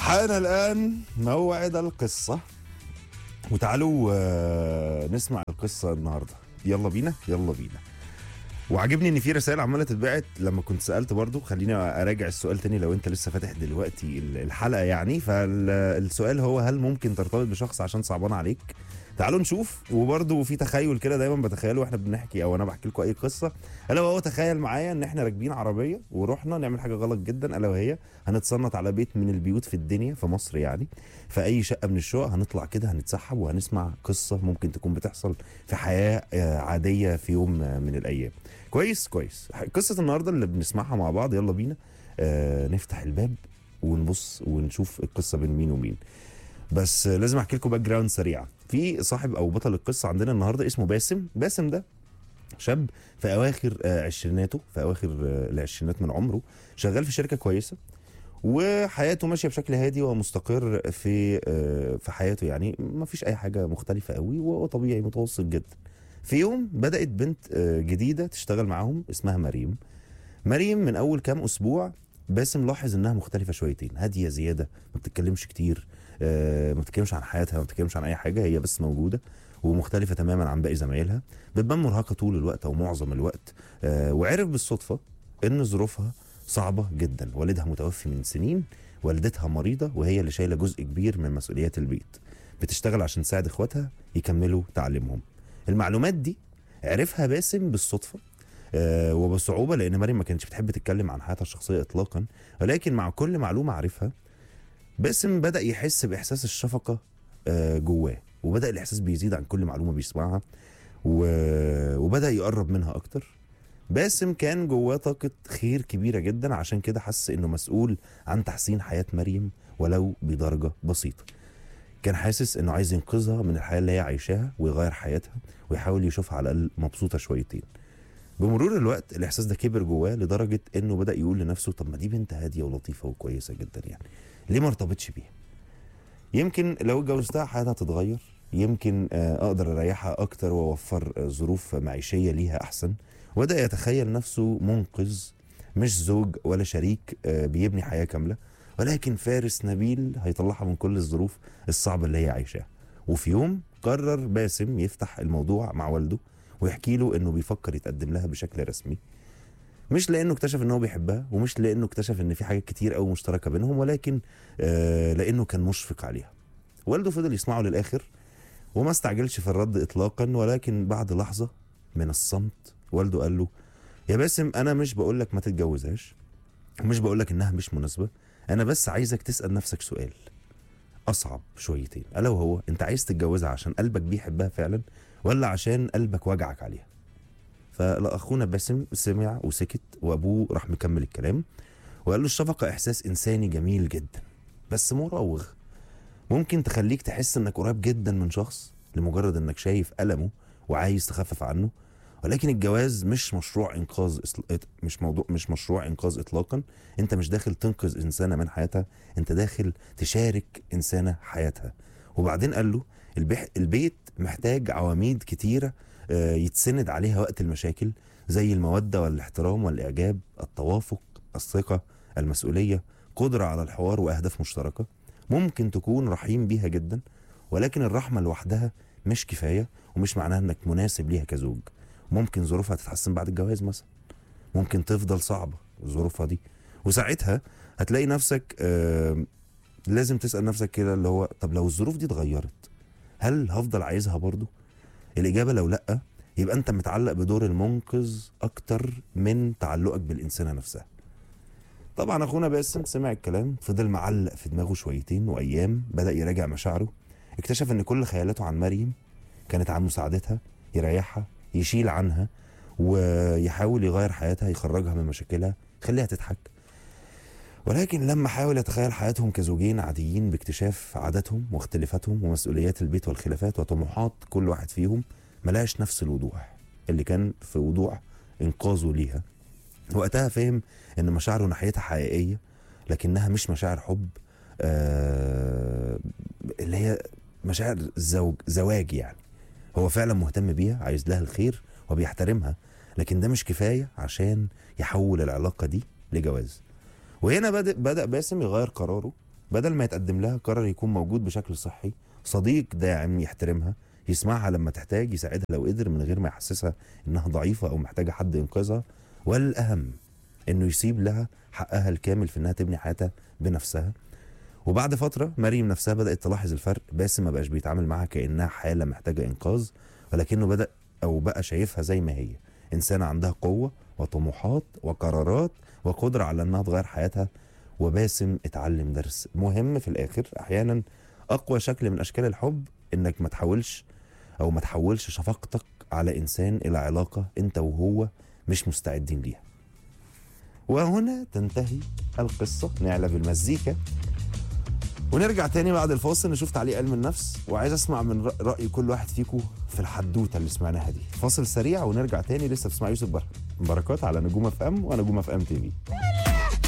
حان الآن موعد القصة وتعالوا آه، نسمع القصة النهاردة يلا بينا يلا بينا وعجبني ان في رسائل عماله تتبعت لما كنت سالت برضو خليني اراجع السؤال تاني لو انت لسه فاتح دلوقتي ال- الحلقه يعني فالسؤال هو هل ممكن ترتبط بشخص عشان صعبان عليك تعالوا نشوف وبرضو في تخيل كده دايما بتخيله واحنا بنحكي او انا بحكي لكم اي قصه الا وهو تخيل معايا ان احنا راكبين عربيه ورحنا نعمل حاجه غلط جدا الا وهي هنتصنت على بيت من البيوت في الدنيا في مصر يعني في اي شقه من الشقق هنطلع كده هنتسحب وهنسمع قصه ممكن تكون بتحصل في حياه آه، عاديه في يوم آه، من الايام كويس كويس قصه النهارده اللي بنسمعها مع بعض يلا بينا آه نفتح الباب ونبص ونشوف القصه بين مين ومين بس آه، لازم احكي لكم باك جراوند سريعه في صاحب او بطل القصه عندنا النهارده اسمه باسم باسم ده شاب في اواخر آه، عشريناته في اواخر آه، العشرينات من عمره شغال في شركه كويسه وحياته ماشيه بشكل هادي ومستقر في آه، في حياته يعني ما فيش اي حاجه مختلفه قوي وهو طبيعي متوسط جدا في يوم بدات بنت آه، جديده تشتغل معاهم اسمها مريم مريم من اول كام اسبوع باسم لاحظ انها مختلفه شويتين هاديه زياده ما بتتكلمش كتير آه، ما بتتكلمش عن حياتها ما بتتكلمش عن اي حاجه هي بس موجوده ومختلفه تماما عن باقي زمايلها بتبان مرهقه طول الوقت او معظم الوقت آه، وعرف بالصدفه ان ظروفها صعبه جدا والدها متوفي من سنين والدتها مريضه وهي اللي شايله جزء كبير من مسؤوليات البيت بتشتغل عشان تساعد اخواتها يكملوا تعليمهم المعلومات دي عرفها باسم بالصدفه آه، وبصعوبه لان مريم ما كانتش بتحب تتكلم عن حياتها الشخصيه اطلاقا ولكن مع كل معلومه عارفها باسم بدا يحس باحساس الشفقه آه، جواه وبدا الاحساس بيزيد عن كل معلومه بيسمعها و... وبدا يقرب منها اكتر باسم كان جواه طاقة خير كبيرة جدا عشان كده حس انه مسؤول عن تحسين حياة مريم ولو بدرجة بسيطة كان حاسس انه عايز ينقذها من الحياة اللي هي عايشاها ويغير حياتها ويحاول يشوفها على الاقل مبسوطة شويتين بمرور الوقت الاحساس ده كبر جواه لدرجة انه بدأ يقول لنفسه طب ما دي بنت هادية ولطيفة وكويسة جدا يعني ليه ما ارتبطش بيها يمكن لو اتجوزتها حياتها تتغير يمكن آه، اقدر اريحها اكتر واوفر آه، ظروف معيشيه ليها احسن وبدا يتخيل نفسه منقذ مش زوج ولا شريك آه، بيبني حياه كامله ولكن فارس نبيل هيطلعها من كل الظروف الصعبه اللي هي عايشاها وفي يوم قرر باسم يفتح الموضوع مع والده ويحكي له انه بيفكر يتقدم لها بشكل رسمي مش لانه اكتشف ان هو بيحبها ومش لانه اكتشف ان في حاجات كتير قوي مشتركه بينهم ولكن آه لانه كان مشفق عليها والده فضل يسمعه للاخر وما استعجلش في الرد اطلاقا ولكن بعد لحظه من الصمت والده قال له يا باسم انا مش بقول لك ما تتجوزهاش ومش بقول لك انها مش مناسبه انا بس عايزك تسال نفسك سؤال اصعب شويتين الا وهو انت عايز تتجوزها عشان قلبك بيحبها فعلا ولا عشان قلبك وجعك عليها فلا اخونا باسم سمع وسكت وابوه راح مكمل الكلام وقال له الشفقه احساس انساني جميل جدا بس مراوغ ممكن تخليك تحس انك قريب جدا من شخص لمجرد انك شايف ألمه وعايز تخفف عنه ولكن الجواز مش مشروع انقاذ إصل- مش موضوع مش مشروع انقاذ اطلاقا انت مش داخل تنقذ انسانه من حياتها انت داخل تشارك انسانه حياتها وبعدين قال له البح- البيت محتاج عواميد كتيره آه، يتسند عليها وقت المشاكل زي الموده والاحترام والاعجاب التوافق الثقه المسؤوليه قدره على الحوار واهداف مشتركه ممكن تكون رحيم بيها جدا ولكن الرحمه لوحدها مش كفايه ومش معناها انك مناسب ليها كزوج ممكن ظروفها تتحسن بعد الجواز مثلا ممكن تفضل صعبه ظروفها دي وساعتها هتلاقي نفسك آه لازم تسال نفسك كده اللي هو طب لو الظروف دي اتغيرت هل هفضل عايزها برضو الاجابه لو لا يبقى انت متعلق بدور المنقذ اكتر من تعلقك بالانسانه نفسها طبعا اخونا باسم سمع الكلام فضل معلق في دماغه شويتين وايام بدا يراجع مشاعره اكتشف ان كل خيالاته عن مريم كانت عن مساعدتها يريحها يشيل عنها ويحاول يغير حياتها يخرجها من مشاكلها يخليها تضحك ولكن لما حاول يتخيل حياتهم كزوجين عاديين باكتشاف عاداتهم واختلافاتهم ومسؤوليات البيت والخلافات وطموحات كل واحد فيهم ملهاش نفس الوضوح اللي كان في وضوح انقاذه ليها وقتها فهم ان مشاعره ناحيتها حقيقيه لكنها مش مشاعر حب آه اللي هي مشاعر زوج زواج يعني هو فعلا مهتم بيها عايز لها الخير وبيحترمها لكن ده مش كفايه عشان يحول العلاقه دي لجواز وهنا بدأ بدأ باسم يغير قراره بدل ما يتقدم لها قرر يكون موجود بشكل صحي صديق داعم يحترمها يسمعها لما تحتاج يساعدها لو قدر من غير ما يحسسها انها ضعيفه او محتاجه حد ينقذها والاهم انه يسيب لها حقها الكامل في انها تبني حياتها بنفسها وبعد فتره مريم نفسها بدات تلاحظ الفرق باسم ما بقاش بيتعامل معاها كانها حاله محتاجه انقاذ ولكنه بدا او بقى شايفها زي ما هي انسانه عندها قوه وطموحات وقرارات وقدره على انها تغير حياتها وباسم اتعلم درس مهم في الاخر احيانا اقوى شكل من اشكال الحب انك ما تحاولش او ما تحولش شفقتك على انسان الى علاقه انت وهو مش مستعدين ليها وهنا تنتهي القصه نعلى بالمزيكا ونرجع تاني بعد الفاصل نشوف تعليق علم النفس وعايز اسمع من رأ- راي كل واحد فيكم في الحدوته اللي سمعناها دي فاصل سريع ونرجع تاني لسه بتسمع يوسف بر- بركات على نجوم اف ام ونجوم اف ام تي في